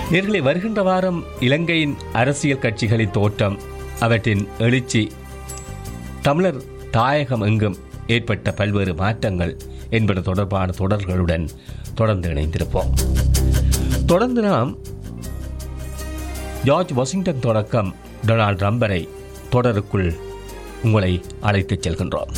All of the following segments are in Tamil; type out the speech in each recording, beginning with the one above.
நேர்களை வருகின்ற வாரம் இலங்கையின் அரசியல் கட்சிகளின் தோற்றம் அவற்றின் எழுச்சி தமிழர் தாயகம் எங்கும் ஏற்பட்ட பல்வேறு மாற்றங்கள் என்பது தொடர்பான தொடர்களுடன் தொடர்ந்து இணைந்திருப்போம் தொடர்ந்து நாம் ஜார்ஜ் வாஷிங்டன் தொடக்கம் டொனால்ட் ட்ரம்ப் வரை தொடருக்குள் உங்களை அழைத்துச் செல்கின்றோம்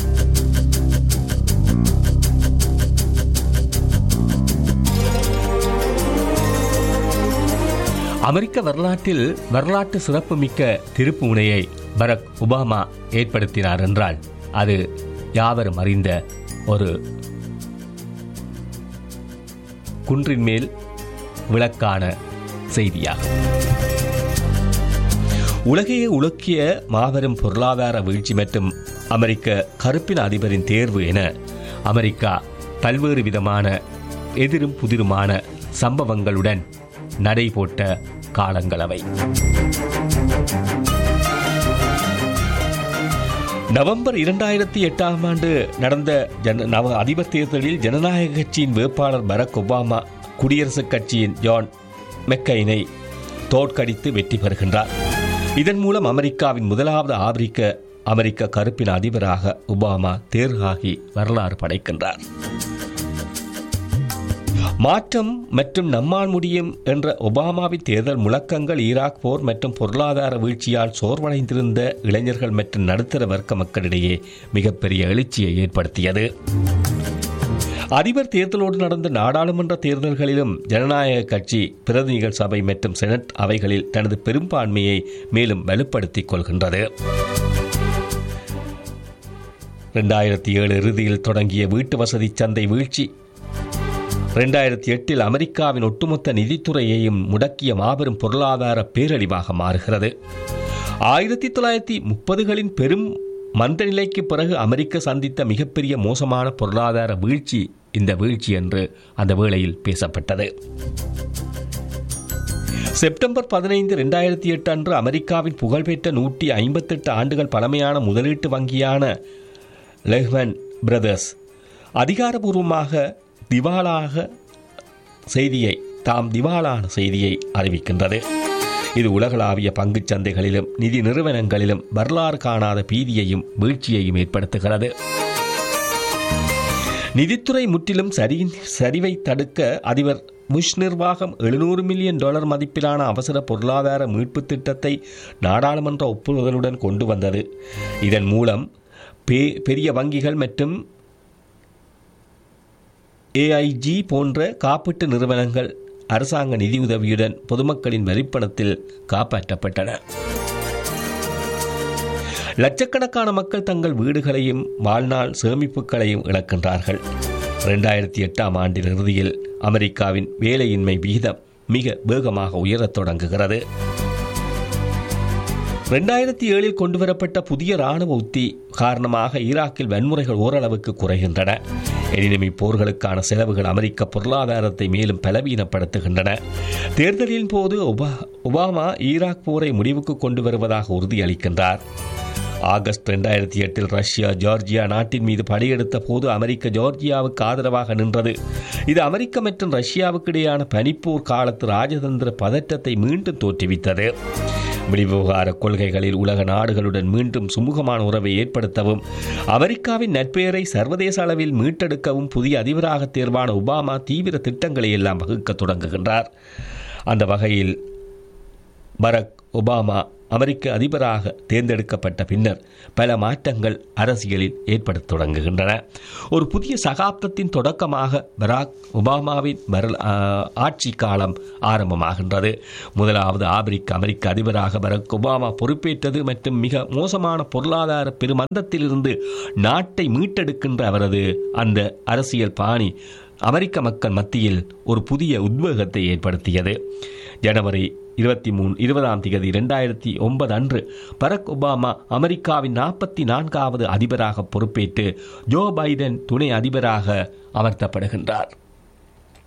அமெரிக்க வரலாற்றில் வரலாற்று சிறப்புமிக்க திருப்பு முனையை பரக் ஒபாமா ஏற்படுத்தினார் என்றால் அது யாவரும் அறிந்த ஒரு குன்றின் மேல் விளக்கான செய்தியாகும் உலகையே உலுக்கிய மாபெரும் பொருளாதார வீழ்ச்சி மற்றும் அமெரிக்க கருப்பின அதிபரின் தேர்வு என அமெரிக்கா பல்வேறு விதமான எதிரும் புதிருமான சம்பவங்களுடன் நடைபோட்ட காலங்கள் அவை நவம்பர் இரண்டாயிரத்தி எட்டாம் ஆண்டு நடந்த ஜன நவ அதிபர் தேர்தலில் ஜனநாயக கட்சியின் வேட்பாளர் பராக் ஒபாமா குடியரசுக் கட்சியின் ஜான் மெக்கைனை தோற்கடித்து வெற்றி பெறுகின்றார் இதன் மூலம் அமெரிக்காவின் முதலாவது ஆப்பிரிக்க அமெரிக்க கருப்பின அதிபராக ஒபாமா தேர்வாகி வரலாறு படைக்கின்றார் மாற்றம் மற்றும் நம்மால் முடியும் என்ற ஒபாமாவின் தேர்தல் முழக்கங்கள் ஈராக் போர் மற்றும் பொருளாதார வீழ்ச்சியால் சோர்வடைந்திருந்த இளைஞர்கள் மற்றும் நடுத்தர வர்க்க மக்களிடையே மிகப்பெரிய எழுச்சியை ஏற்படுத்தியது அதிபர் தேர்தலோடு நடந்த நாடாளுமன்ற தேர்தல்களிலும் ஜனநாயக கட்சி பிரதிநிதிகள் சபை மற்றும் செனட் அவைகளில் தனது பெரும்பான்மையை மேலும் வலுப்படுத்திக் கொள்கின்றது இரண்டாயிரத்தி ஏழு இறுதியில் தொடங்கிய வீட்டு வசதி சந்தை வீழ்ச்சி இரண்டாயிரத்தி எட்டில் அமெரிக்காவின் ஒட்டுமொத்த நிதித்துறையையும் முடக்கிய மாபெரும் பொருளாதார பேரழிவாக மாறுகிறது ஆயிரத்தி தொள்ளாயிரத்தி முப்பதுகளின் பெரும் மந்த நிலைக்கு பிறகு அமெரிக்க சந்தித்த மிகப்பெரிய மோசமான பொருளாதார வீழ்ச்சி இந்த வீழ்ச்சி என்று அந்த வேளையில் பேசப்பட்டது செப்டம்பர் பதினைந்து இரண்டாயிரத்தி எட்டு அன்று அமெரிக்காவின் புகழ்பெற்ற நூற்றி ஐம்பத்தெட்டு ஆண்டுகள் பழமையான முதலீட்டு வங்கியான லெஹ்மன் பிரதர்ஸ் அதிகாரபூர்வமாக திவாலாக செய்தியை தாம் திவாலான செய்தியை அறிவிக்கின்றது இது உலகளாவிய பங்குச் சந்தைகளிலும் நிதி நிறுவனங்களிலும் வரலாறு காணாத பீதியையும் வீழ்ச்சியையும் ஏற்படுத்துகிறது நிதித்துறை முற்றிலும் சரி சரிவை தடுக்க அதிபர் புஷ் நிர்வாகம் எழுநூறு மில்லியன் டாலர் மதிப்பிலான அவசர பொருளாதார மீட்பு திட்டத்தை நாடாளுமன்ற ஒப்புதலுடன் கொண்டு வந்தது இதன் மூலம் பெரிய வங்கிகள் மற்றும் ஏஐஜி போன்ற காப்பீட்டு நிறுவனங்கள் அரசாங்க நிதியுதவியுடன் பொதுமக்களின் வரிப்பணத்தில் காப்பாற்றப்பட்டன லட்சக்கணக்கான மக்கள் தங்கள் வீடுகளையும் வாழ்நாள் சேமிப்புகளையும் இழக்கின்றார்கள் இரண்டாயிரத்தி எட்டாம் ஆண்டின் இறுதியில் அமெரிக்காவின் வேலையின்மை விகிதம் மிக வேகமாக உயரத் தொடங்குகிறது இரண்டாயிரத்தி ஏழில் கொண்டுவரப்பட்ட புதிய ராணுவ உத்தி காரணமாக ஈராக்கில் வன்முறைகள் ஓரளவுக்கு குறைகின்றன எனினும் இப்போர்களுக்கான செலவுகள் அமெரிக்க பொருளாதாரத்தை மேலும் பலவீனப்படுத்துகின்றன தேர்தலின் போது ஒபாமா ஈராக் போரை முடிவுக்கு கொண்டு வருவதாக உறுதியளிக்கின்றார் ஆகஸ்ட் இரண்டாயிரத்தி எட்டில் ரஷ்யா ஜார்ஜியா நாட்டின் மீது படையெடுத்த போது அமெரிக்க ஜார்ஜியாவுக்கு ஆதரவாக நின்றது இது அமெரிக்க மற்றும் ரஷ்யாவுக்கு இடையான பனிப்போர் காலத்து ராஜதந்திர பதற்றத்தை மீண்டும் தோற்றுவித்தது வெளிவிவகார கொள்கைகளில் உலக நாடுகளுடன் மீண்டும் சுமூகமான உறவை ஏற்படுத்தவும் அமெரிக்காவின் நட்பெயரை சர்வதேச அளவில் மீட்டெடுக்கவும் புதிய அதிபராக தேர்வான ஒபாமா தீவிர திட்டங்களை எல்லாம் வகுக்க தொடங்குகின்றார் அந்த வகையில் பரக் ஒபாமா அமெரிக்க அதிபராக தேர்ந்தெடுக்கப்பட்ட பின்னர் பல மாற்றங்கள் அரசியலில் ஏற்படத் தொடங்குகின்றன ஒரு புதிய சகாப்தத்தின் தொடக்கமாக பராக் ஒபாமாவின் வரல் ஆட்சி காலம் ஆரம்பமாகின்றது முதலாவது ஆப்பிரிக்க அமெரிக்க அதிபராக பராக் ஒபாமா பொறுப்பேற்றது மற்றும் மிக மோசமான பொருளாதார பெருமந்தத்திலிருந்து நாட்டை மீட்டெடுக்கின்ற அவரது அந்த அரசியல் பாணி அமெரிக்க மக்கள் மத்தியில் ஒரு புதிய உத்வேகத்தை ஏற்படுத்தியது ஜனவரி இருபத்தி மூணு இருபதாம் தேதி இரண்டாயிரத்தி ஒன்பது அன்று பரக் ஒபாமா அமெரிக்காவின் நாற்பத்தி நான்காவது அதிபராக பொறுப்பேற்று ஜோ பைடன் துணை அதிபராக அமர்த்தப்படுகின்றார்